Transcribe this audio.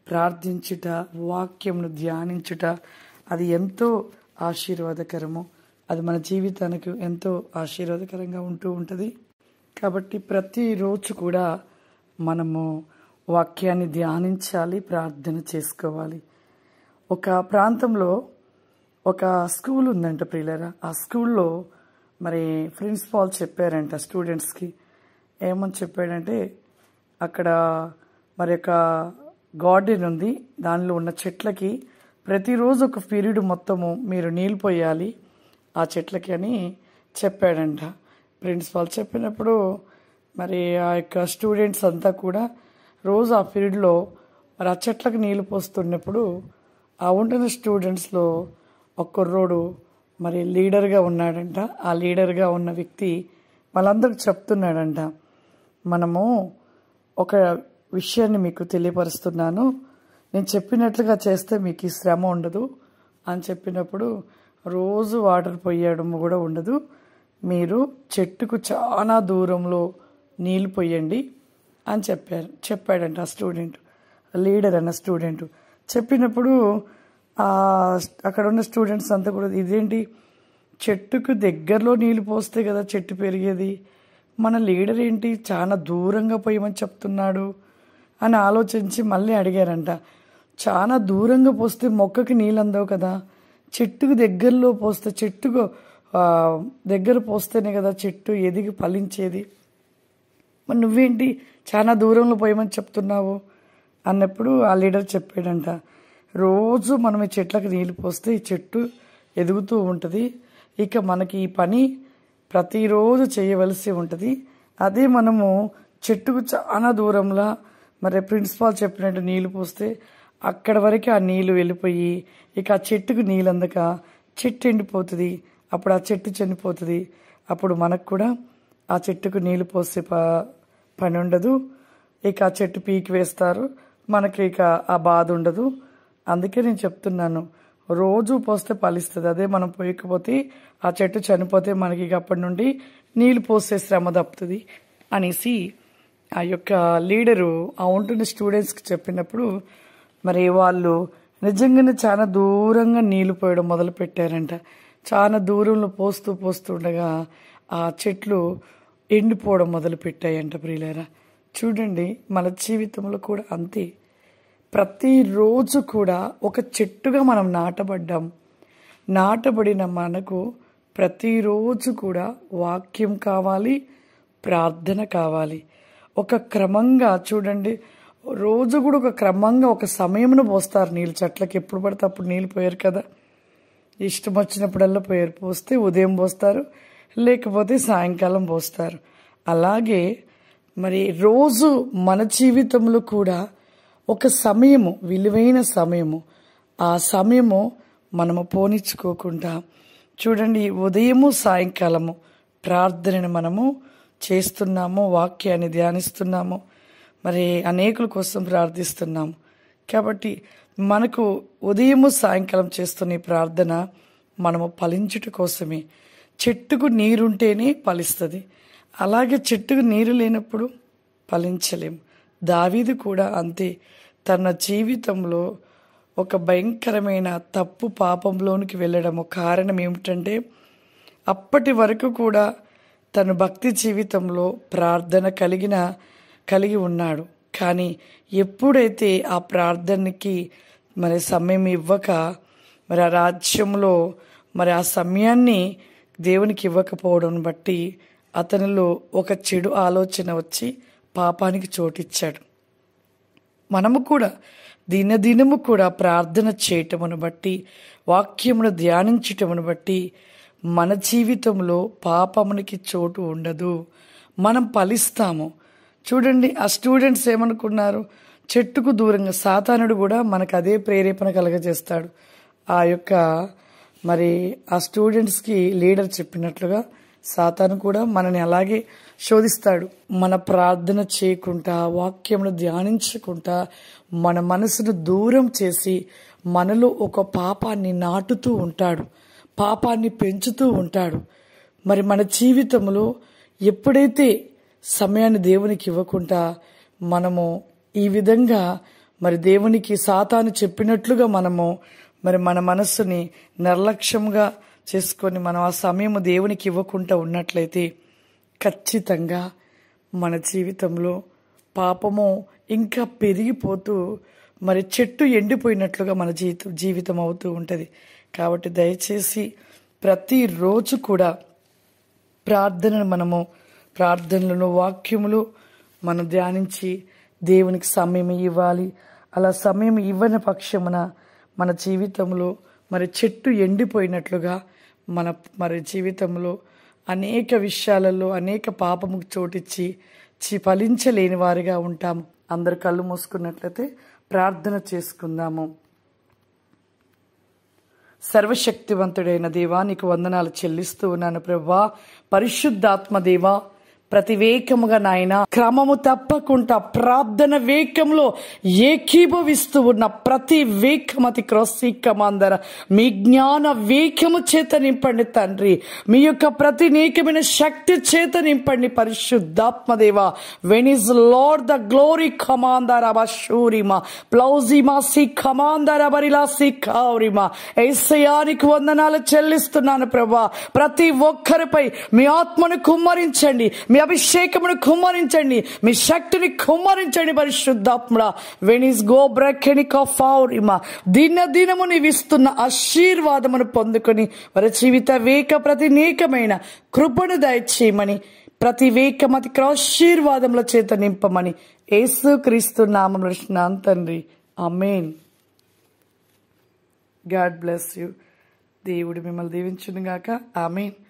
ప్రార్థించుట వాక్యమును ధ్యానించుట అది ఎంతో ఆశీర్వాదకరము అది మన జీవితానికి ఎంతో ఆశీర్వాదకరంగా ఉంటూ ఉంటుంది కాబట్టి ప్రతిరోజు కూడా మనము వాక్యాన్ని ధ్యానించాలి ప్రార్థన చేసుకోవాలి ఒక ప్రాంతంలో ఒక స్కూల్ ఉందంట ప్రియులరా ఆ స్కూల్లో మరి ప్రిన్సిపాల్ చెప్పారంట స్టూడెంట్స్కి ఏమని చెప్పాడంటే అక్కడ మరి ఒక గార్డెన్ ఉంది దానిలో ఉన్న చెట్లకి ప్రతిరోజు ఒక పీరియడ్ మొత్తము మీరు నీళ్ళు పోయాలి ఆ చెట్లకి అని చెప్పాడంట ప్రిన్సిపాల్ చెప్పినప్పుడు మరి ఆ యొక్క స్టూడెంట్స్ అంతా కూడా రోజు ఆ పీరియడ్లో మరి ఆ చెట్లకు నీళ్లు పోస్తున్నప్పుడు ఆ ఉంటున్న స్టూడెంట్స్లో ఒక కుర్రోడు మరి లీడర్గా ఉన్నాడంట ఆ లీడర్గా ఉన్న వ్యక్తి వాళ్ళందరికి చెప్తున్నాడంట మనము ఒక విషయాన్ని మీకు తెలియపరుస్తున్నాను నేను చెప్పినట్లుగా చేస్తే మీకు ఈ శ్రమ ఉండదు అని చెప్పినప్పుడు రోజు వాటర్ పోయడం కూడా ఉండదు మీరు చెట్టుకు చాలా దూరంలో నీళ్లు పోయండి అని చెప్పారు చెప్పాడంట ఆ స్టూడెంట్ లీడర్ అన్న స్టూడెంట్ చెప్పినప్పుడు ఆ అక్కడ ఉన్న స్టూడెంట్స్ అంతా కూడా ఇదేంటి చెట్టుకు దగ్గరలో నీళ్లు పోస్తే కదా చెట్టు పెరిగేది మన లీడర్ ఏంటి చాలా దూరంగా పోయమని చెప్తున్నాడు అని ఆలోచించి మళ్ళీ అడిగారంట చాలా దూరంగా పోస్తే మొక్కకి నీళ్ళు అందవు కదా చెట్టుకు దగ్గరలో పోస్తే చెట్టుకు ఆ, దగ్గర పోస్తేనే కదా చెట్టు ఎదిగి ఫలించేది మరి నువ్వేంటి చాలా దూరంలో పోయమని చెప్తున్నావు అన్నప్పుడు ఆ లీడర్ చెప్పాడంట రోజు మనం ఈ చెట్లకు నీళ్ళు పోస్తే ఈ చెట్టు ఎదుగుతూ ఉంటుంది ఇక మనకి ఈ పని ప్రతిరోజు చేయవలసి ఉంటుంది అదే మనము చెట్టుకు చాలా దూరంలో మరి ప్రిన్సిపాల్ చెప్పినట్టు నీళ్లు పోస్తే అక్కడ వరకు ఆ నీళ్లు వెళ్ళిపోయి ఇక ఆ చెట్టుకు నీళ్ళు అందక చెట్టు ఎండిపోతుంది అప్పుడు ఆ చెట్టు చనిపోతుంది అప్పుడు మనకు కూడా ఆ చెట్టుకు నీళ్లు పోసే ప పని ఉండదు ఇక ఆ చెట్టు పీకి వేస్తారు మనకి ఇక ఆ బాధ ఉండదు అందుకే నేను చెప్తున్నాను రోజు పోస్తే ఫలిస్తుంది అదే మనం పోయకపోతే ఆ చెట్టు చనిపోతే మనకి ఇక అప్పటి నుండి నీళ్లు పోసే శ్రమ తప్పుతుంది అనేసి ఆ యొక్క లీడరు ఆ ఉంటున్న స్టూడెంట్స్కి చెప్పినప్పుడు మరి వాళ్ళు నిజంగానే చాలా దూరంగా నీళ్లు పోయడం మొదలు పెట్టారంట చాలా దూరంలో పోస్తూ పోస్తూ ఉండగా ఆ చెట్లు ఎండిపోవడం మొదలు పెట్టాయంట ప్రియులారా చూడండి మన జీవితంలో కూడా అంతే ప్రతిరోజు కూడా ఒక చెట్టుగా మనం నాటబడ్డాం నాటబడిన మనకు ప్రతిరోజు కూడా వాక్యం కావాలి ప్రార్థన కావాలి ఒక క్రమంగా చూడండి రోజు కూడా ఒక క్రమంగా ఒక సమయమును పోస్తారు నీళ్ళు చెట్లకి ఎప్పుడు పడితే అప్పుడు నీళ్ళు పోయారు కదా ఇష్టం వచ్చినప్పుడల్లా పోయారు పోస్తే ఉదయం పోస్తారు లేకపోతే సాయంకాలం పోస్తారు అలాగే మరి రోజు మన జీవితంలో కూడా ఒక సమయము విలువైన సమయము ఆ సమయము మనము పోనిచ్చుకోకుండా చూడండి ఉదయము సాయంకాలము ప్రార్థనను మనము చేస్తున్నాము వాక్యాన్ని ధ్యానిస్తున్నాము మరి అనేకుల కోసం ప్రార్థిస్తున్నాము కాబట్టి మనకు ఉదయము సాయంకాలం చేస్తున్న ఈ ప్రార్థన మనము ఫలించుట కోసమే చెట్టుకు నీరుంటేనే ఫలిస్తుంది అలాగే చెట్టుకు నీరు లేనప్పుడు ఫలించలేం దావీదు కూడా అంతే తన జీవితంలో ఒక భయంకరమైన తప్పు పాపంలోనికి వెళ్ళడము కారణం ఏమిటంటే అప్పటి వరకు కూడా తన భక్తి జీవితంలో ప్రార్థన కలిగిన కలిగి ఉన్నాడు కానీ ఎప్పుడైతే ఆ ప్రార్థనకి మరి సమయం ఇవ్వక మరి ఆ రాజ్యంలో మరి ఆ సమయాన్ని దేవునికి ఇవ్వకపోవడం బట్టి అతనిలో ఒక చెడు ఆలోచన వచ్చి పాపానికి చోటిచ్చాడు మనము కూడా దినదినము కూడా ప్రార్థన చేయటమును బట్టి వాక్యమును ధ్యానించటమును బట్టి మన జీవితంలో పాపమునికి చోటు ఉండదు మనం ఫలిస్తాము చూడండి ఆ స్టూడెంట్స్ ఏమనుకున్నారు చెట్టుకు దూరంగా సాతానుడు కూడా మనకు అదే ప్రేరేపణ కలగజేస్తాడు ఆ యొక్క మరి ఆ స్టూడెంట్స్కి లీడర్ చెప్పినట్లుగా సాతాను కూడా మనని అలాగే శోధిస్తాడు మన ప్రార్థన చేయకుండా వాక్యమును ధ్యానించకుండా మన మనసును దూరం చేసి మనలో ఒక పాపాన్ని నాటుతూ ఉంటాడు పాపాన్ని పెంచుతూ ఉంటాడు మరి మన జీవితంలో ఎప్పుడైతే సమయాన్ని దేవునికి ఇవ్వకుండా మనము ఈ విధంగా మరి దేవునికి సాతాను చెప్పినట్లుగా మనము మరి మన మనస్సుని నిర్లక్ష్యంగా చేసుకొని మనం ఆ సమయం దేవునికి ఇవ్వకుండా ఉన్నట్లయితే ఖచ్చితంగా మన జీవితంలో పాపము ఇంకా పెరిగిపోతూ మరి చెట్టు ఎండిపోయినట్లుగా మన జీవితం జీవితం అవుతూ ఉంటుంది కాబట్టి దయచేసి ప్రతిరోజు కూడా ప్రార్థనను మనము ప్రార్థనలను వాక్యములు మనం ధ్యానించి దేవునికి సమయం ఇవ్వాలి అలా సమయం ఇవ్వని పక్షమున మన జీవితంలో మరి చెట్టు ఎండిపోయినట్లుగా మన మరి జీవితంలో అనేక విషయాలలో అనేక పాపముకు చోటిచ్చి చి ఫలించలేని వారిగా ఉంటాము అందరు కళ్ళు మూసుకున్నట్లయితే ప్రార్థన చేసుకుందాము సర్వశక్తివంతుడైన దేవా నీకు వందనాలు చెల్లిస్తూ ఉన్నాను ప్రభా పరిశుద్ధాత్మ దేవా ప్రతి వేకముగా నాయన క్రమము తప్పకుండా ప్రార్థన వేకంలో ఏకీభవిస్తూ ఉన్న ప్రతి వేకమతి క్రొస్సీకమందర మీ జ్ఞాన వేకము చేత నింపండి తండ్రి మీ యొక్క ప్రతి నీకమైన శక్తి చేత నింపండి పరిశుద్ధాత్మదేవ when is Lord the glory కమాందర్ అబూరిమా ప్లౌజిమా సి కమాందర్ అబరిలా సి కౌరిమా ఏసయానికి వందనాలు చెల్లిస్తున్నాను ప్రభా ప్రతి ఒక్కరిపై మీ ఆత్మను కుమ్మరించండి మీ అభిషేకమును కుమ్మరించండి మీ శక్తిని కుమ్మరించండి పరిశుద్ధాత్ముడా వెనిస్ గో బ్రకెనికా ఫౌరిమా దిన దినము నీవిస్తున్న ఆశీర్వాదమును పొందుకొని వారి జీవిత వేక ప్రతి నీకమైన కృపను దయచేయమని ప్రతి వేకమతి ఆశీర్వాదముల చేత నింపమని యేసు క్రీస్తు నామం తండ్రి అమేన్ గాడ్ బ్లెస్ యూ దేవుడు మిమ్మల్ని దీవించును గాక ఆమెన్